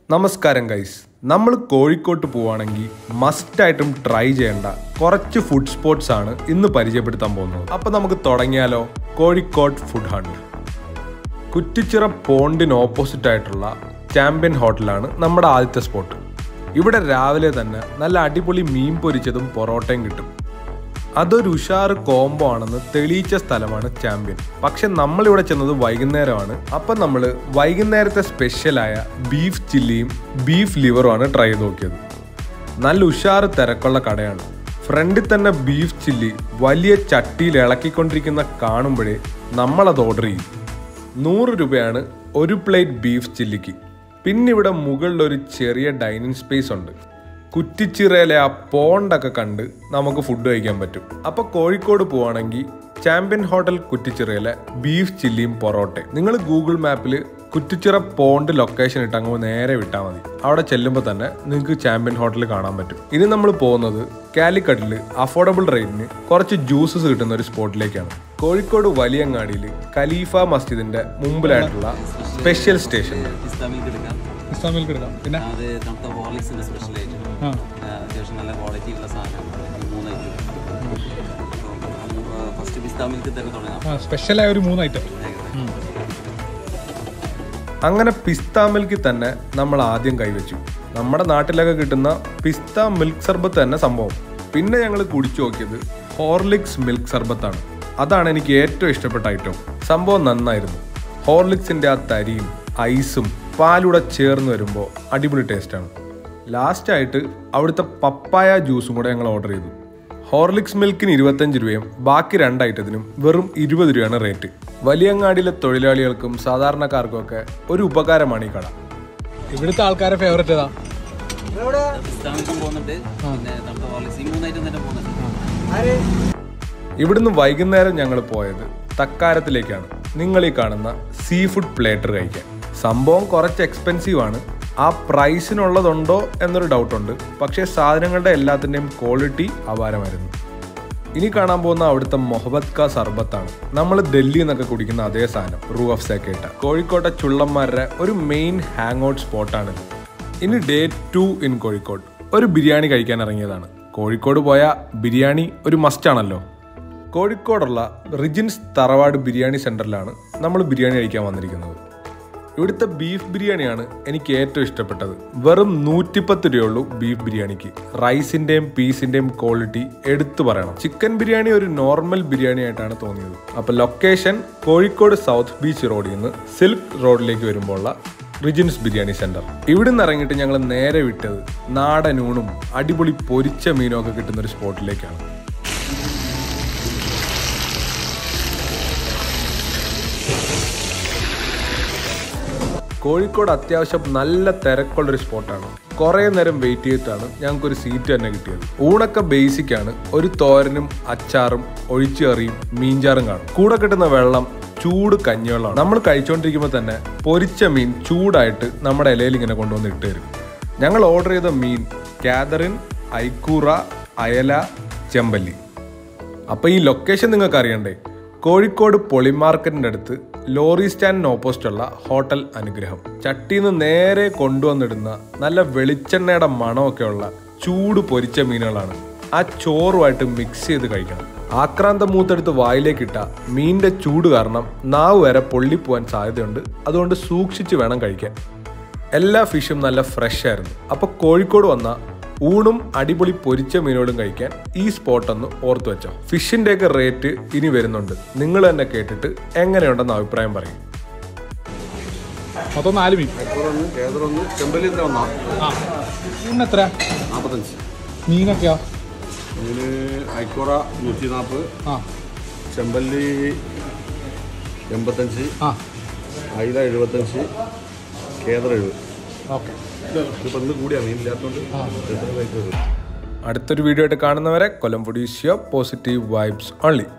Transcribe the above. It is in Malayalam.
നമസ്കാരം ഗൈസ് നമ്മൾ കോഴിക്കോട്ട് പോവുകയാണെങ്കിൽ മസ്റ്റായിട്ടും ട്രൈ ചെയ്യേണ്ട കുറച്ച് ഫുഡ് സ്പോട്ട്സ് ആണ് ഇന്ന് പരിചയപ്പെടുത്താൻ പോകുന്നത് അപ്പോൾ നമുക്ക് തുടങ്ങിയാലോ കോഴിക്കോട് ഫുഡ് ഹണ്ട് കുറ്റിച്ചിറ പോണ്ടിന് ഓപ്പോസിറ്റ് ആയിട്ടുള്ള ചാമ്പ്യൻ ഹോട്ടലാണ് നമ്മുടെ ആദ്യത്തെ സ്പോട്ട് ഇവിടെ രാവിലെ തന്നെ നല്ല അടിപൊളി മീൻ പൊരിച്ചതും പൊറോട്ടയും കിട്ടും അതൊരു ഉഷാറ് കോംബോ ആണെന്ന് തെളിയിച്ച സ്ഥലമാണ് ചാമ്പ്യൻ പക്ഷെ നമ്മളിവിടെ ചെന്നത് വൈകുന്നേരമാണ് അപ്പം നമ്മൾ വൈകുന്നേരത്തെ സ്പെഷ്യലായ ബീഫ് ചില്ലിയും ബീഫ് ലിവറുമാണ് ട്രൈ ചെയ്ത് നോക്കിയത് നല്ല ഉഷാറ് തിരക്കുള്ള കടയാണ് ഫ്രണ്ടിൽ തന്നെ ബീഫ് ചില്ലി വലിയ ചട്ടിയിൽ ഇളക്കിക്കൊണ്ടിരിക്കുന്ന കാണുമ്പോഴേ നമ്മളത് ഓർഡർ ചെയ്യും നൂറ് രൂപയാണ് ഒരു പ്ലേറ്റ് ബീഫ് ചില്ലിക്ക് പിന്നെ ഇവിടെ മുകളിൽ ഒരു ചെറിയ ഡൈനിങ് സ്പേസ് ഉണ്ട് കുറ്റിച്ചിറയിലെ ആ പോണ്ടൊക്കെ കണ്ട് നമുക്ക് ഫുഡ് കഴിക്കാൻ പറ്റും അപ്പോൾ കോഴിക്കോട് പോവാണെങ്കിൽ ചാമ്പ്യൻ ഹോട്ടൽ കുറ്റിച്ചിറയിലെ ബീഫ് ചില്ലിയും പൊറോട്ടയും നിങ്ങൾ ഗൂഗിൾ മാപ്പിൽ കുറ്റിച്ചിറ പോണ്ട് ലൊക്കേഷൻ ഇട്ട് അങ്ങ് നേരെ വിട്ടാൽ മതി അവിടെ ചെല്ലുമ്പോൾ തന്നെ നിങ്ങൾക്ക് ചാമ്പ്യൻ ഹോട്ടൽ കാണാൻ പറ്റും ഇനി നമ്മൾ പോകുന്നത് കാലിക്കട്ടിൽ അഫോർഡബിൾ റേറ്റിന് കുറച്ച് ജ്യൂസസ് കിട്ടുന്ന ഒരു സ്പോട്ടിലേക്കാണ് കോഴിക്കോട് വലിയങ്ങാടിയിൽ ഖലീഫ മസ്ജിദിന്റെ മുമ്പിലായിട്ടുള്ള സ്പെഷ്യൽ സ്റ്റേഷൻ പിസ്ത മിൽക്ക് എടുക്കാം പിസ്ത മിൽക്ക് എടുക്കാം പിന്നെ അത് തണുത്ത ഹോർലിക്സിന്റെ സ്പെഷ്യൽ ആയിട്ട് ആ അത്യാവശ്യം നല്ല ക്വാളിറ്റി ഉള്ള സാധനമാണ് ഈ മൂന്ന് ഐറ്റം ഫസ്റ്റ് പിസ്ത മിൽക്ക് തന്നെ തുടങ്ങാം ആ സ്പെഷ്യലായ ഒരു മൂന്ന് ഐറ്റം അങ്ങനെ പിസ്ത മിൽക്കിൽ തന്നെ നമ്മൾ ആദ്യം കൈവച്ചു നമ്മുടെ നാട്ടിലൊക്കെ കിട്ടുന്ന പിസ്ത മിൽക്ക് സർബത്ത് തന്നെ സംഭവം പിന്നെ ഞങ്ങൾ കുടിച്ചു നോക്കിയത് ഹോർലിക്സ് മിൽക്ക് സർബത്താണ് അതാണ് എനിക്ക് ഏറ്റവും ഇഷ്ടപ്പെട്ട ഐറ്റം സംഭവം നന്നായിരുന്നു ഹോർലിക്സിൻ്റെ ആ തരിയും ഐസും പാലൂടെ ചേർന്ന് വരുമ്പോൾ അടിപൊളി ടേസ്റ്റാണ് ലാസ്റ്റായിട്ട് അവിടുത്തെ പപ്പായ ജ്യൂസും കൂടെ ഞങ്ങൾ ഓർഡർ ചെയ്തു ഹോർലിക്സ് മിൽക്കിന് ഇരുപത്തഞ്ച് രൂപയും ബാക്കി രണ്ട് ഐറ്റത്തിനും വെറും ഇരുപത് രൂപയാണ് റേറ്റ് വലിയങ്ങാടിയിലെ തൊഴിലാളികൾക്കും സാധാരണക്കാർക്കും ഒക്കെ ഒരു ഉപകാരമാണ് ഈ കട ഇവിടുത്തെ ആൾക്കാരെ ഫേവറേറ്റ് ഏതാ പിസ്ത മിൽക്കും പോകുന്നുണ്ട് പിന്നെ തണുത്ത ഹോർലിക്സ് ഈ മൂന്ന് ഐറ്റം തന്നെ പോകുന്നുണ്ട് ഇവിടുന്ന് വൈകുന്നേരം ഞങ്ങൾ പോയത് തക്കാരത്തിലേക്കാണ് നിങ്ങൾ ഈ കാണുന്ന സീ ഫുഡ് പ്ലേറ്റർ കഴിക്കാൻ സംഭവം കുറച്ച് എക്സ്പെൻസീവ് ആണ് ആ പ്രൈസിനുള്ളതുണ്ടോ എന്നൊരു ഡൗട്ടുണ്ട് പക്ഷേ സാധനങ്ങളുടെ എല്ലാത്തിൻ്റെയും ക്വാളിറ്റി അപാരമായിരുന്നു ഇനി കാണാൻ പോകുന്ന അവിടുത്തെ മൊഹബത്ത് കാ സർബത്താണ് നമ്മൾ ഡൽഹിയിൽ നിന്നൊക്കെ കുടിക്കുന്ന അതേ സാധനം റൂ ഓഫ് സേക്കേട്ട കോഴിക്കോട്ടെ ചുള്ളന്മാരുടെ ഒരു മെയിൻ ഹാങ് ഔട്ട് സ്പോട്ടാണിത് ഇനി ഡേ ടു ഇൻ കോഴിക്കോട് ഒരു ബിരിയാണി കഴിക്കാൻ ഇറങ്ങിയതാണ് കോഴിക്കോട് പോയ ബിരിയാണി ഒരു മസ്റ്റാണല്ലോ കോഴിക്കോടുള്ള റിജിൻസ് തറവാട് ബിരിയാണി സെൻറ്ററിലാണ് നമ്മൾ ബിരിയാണി കഴിക്കാൻ വന്നിരിക്കുന്നത് ഇവിടുത്തെ ബീഫ് ബിരിയാണിയാണ് എനിക്ക് ഏറ്റവും ഇഷ്ടപ്പെട്ടത് വെറും നൂറ്റിപ്പത്ത് രൂപയുള്ളൂ ബീഫ് ബിരിയാണിക്ക് റൈസിന്റെയും പീസിന്റെയും ക്വാളിറ്റി എടുത്തു പറയണം ചിക്കൻ ബിരിയാണി ഒരു നോർമൽ ബിരിയാണി ആയിട്ടാണ് തോന്നിയത് അപ്പൊ ലൊക്കേഷൻ കോഴിക്കോട് സൗത്ത് ബീച്ച് റോഡിൽ നിന്ന് സിൽക്ക് റോഡിലേക്ക് വരുമ്പോഴുള്ള റിജിൻസ് ബിരിയാണി സെന്റർ ഇവിടുന്ന് ഇറങ്ങിയിട്ട് ഞങ്ങൾ നേരെ വിട്ടത് നാടനൂണും അടിപൊളി പൊരിച്ച മീനും ഒക്കെ കിട്ടുന്ന ഒരു സ്പോട്ടിലേക്കാണ് കോഴിക്കോട് അത്യാവശ്യം നല്ല തിരക്കുള്ളൊരു സ്പോട്ടാണ് കുറേ നേരം വെയിറ്റ് ചെയ്തിട്ടാണ് ഞങ്ങൾക്ക് ഒരു സീറ്റ് തന്നെ കിട്ടിയത് ഊണൊക്കെ ബേസിക് ആണ് ഒരു തോരനും അച്ചാറും ഒഴിച്ചുകറിയും മീൻചാറും കാണും കൂടെ കിട്ടുന്ന വെള്ളം ചൂട് കഞ്ഞിവെള്ളമാണ് നമ്മൾ കഴിച്ചുകൊണ്ടിരിക്കുമ്പോൾ തന്നെ പൊരിച്ച മീൻ ചൂടായിട്ട് നമ്മുടെ ഇലയിൽ ഇങ്ങനെ കൊണ്ടുവന്ന് ഇട്ട് തരും ഞങ്ങൾ ഓർഡർ ചെയ്ത മീൻ കാതറിൻ ഐക്കൂറ അയല ചെമ്പല്ലി അപ്പൊ ഈ ലൊക്കേഷൻ നിങ്ങൾക്ക് അറിയണ്ടേ കോഴിക്കോട് പൊളി മാർക്കറ്റിന്റെ അടുത്ത് ലോറി സ്റ്റാൻഡിന് ഓപ്പോസിറ്റ് ഉള്ള ഹോട്ടൽ അനുഗ്രഹം ചട്ടിന്ന് നേരെ കൊണ്ടുവന്നിടുന്ന നല്ല വെളിച്ചെണ്ണയുടെ മണമൊക്കെ ഉള്ള ചൂട് പൊരിച്ച മീനുകളാണ് ആ ചോറുമായിട്ട് മിക്സ് ചെയ്ത് കഴിക്കണം ആക്രാന്ത മൂത്തെടുത്ത് വായിലേക്കിട്ട മീനിന്റെ ചൂട് കാരണം നാവ് വരെ പൊള്ളിപ്പോവാൻ സാധ്യതയുണ്ട് അതുകൊണ്ട് സൂക്ഷിച്ച് വേണം കഴിക്കാൻ എല്ലാ ഫിഷും നല്ല ഫ്രഷ് ആയിരുന്നു അപ്പൊ കോഴിക്കോട് വന്ന ഊണും അടിപൊളി പൊരിച്ച മീനുകളും കഴിക്കാൻ ഈ സ്പോട്ട് ഒന്ന് ഓർത്തു വെച്ചോ ഫിഷിന്റെ ഒക്കെ റേറ്റ് ഇനി വരുന്നുണ്ട് നിങ്ങൾ തന്നെ കേട്ടിട്ട് എങ്ങനെയുണ്ടെന്ന് അഭിപ്രായം പറയും മൊത്തം നാല് മീൻ ഒന്ന് കേതറൊന്ന് ചെമ്പല്ലിൻ്റെ ഒന്നാ ആ ഊണ് എത്ര നാൽപ്പത്തഞ്ച് മീനൊക്കെയോ ഇതിന് ഐക്കോറ നൂറ്റി നാൽപ്പത് ആ ചെമ്പല്ലി എൺപത്തഞ്ച് ആ അയില എഴുപത്തഞ്ച് കേതർ എഴുപത് ഓക്കെ ഇതിപ്പോൾ ഇന്ന് കൂടിയാ മീനില്ലാത്തതുകൊണ്ട് എത്ര റേറ്റ് വരും അടുത്തൊരു വീഡിയോ ആയിട്ട് കാണുന്നവരെ കൊല്ലം പൊഡീഷ്യ പോസിറ്റീവ് വൈബ്സ് ഓൺലി